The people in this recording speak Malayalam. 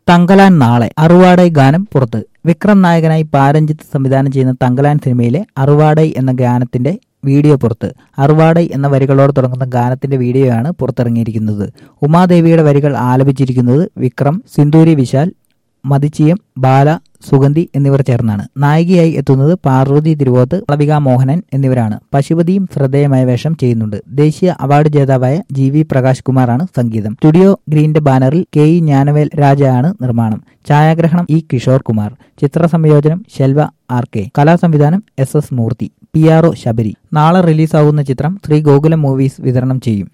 തങ്കലാൻ നാളെ അറുവാടൈ ഗാനം പുറത്ത് വിക്രം നായകനായി പാരഞ്ജിത്ത് സംവിധാനം ചെയ്യുന്ന തങ്കലാൻ സിനിമയിലെ അറുവാടൈ എന്ന ഗാനത്തിന്റെ വീഡിയോ പുറത്ത് അറുവാടൈ എന്ന വരികളോട് തുടങ്ങുന്ന ഗാനത്തിന്റെ വീഡിയോയാണ് പുറത്തിറങ്ങിയിരിക്കുന്നത് ഉമാദേവിയുടെ വരികൾ ആലപിച്ചിരിക്കുന്നത് വിക്രം സിന്ദൂരി വിശാൽ മതിച്ചിയം ബാല സുഗന്ധി എന്നിവർ ചേർന്നാണ് നായികയായി എത്തുന്നത് പാർവതി തിരുവോത്ത് വളവിക മോഹനൻ എന്നിവരാണ് പശുപതിയും ശ്രദ്ധേയമായ വേഷം ചെയ്യുന്നുണ്ട് ദേശീയ അവാർഡ് ജേതാവായ ജി വി പ്രകാശ് കുമാറാണ് സംഗീതം സ്റ്റുഡിയോ ഗ്രീന്റെ ബാനറിൽ കെ ഇ ജ്ഞാനവേൽ രാജയാണ് നിർമ്മാണം ഛായാഗ്രഹണം ഇ കിഷോർ കുമാർ ചിത്ര സംയോജനം ശെൽവ ആർ കെ കലാസംവിധാനം S S Moorthy P R O Sabari നാളെ റിലീസാവുന്ന ചിത്രം ശ്രീ ഗോകുലം മൂവീസ് വിതരണം ചെയ്യും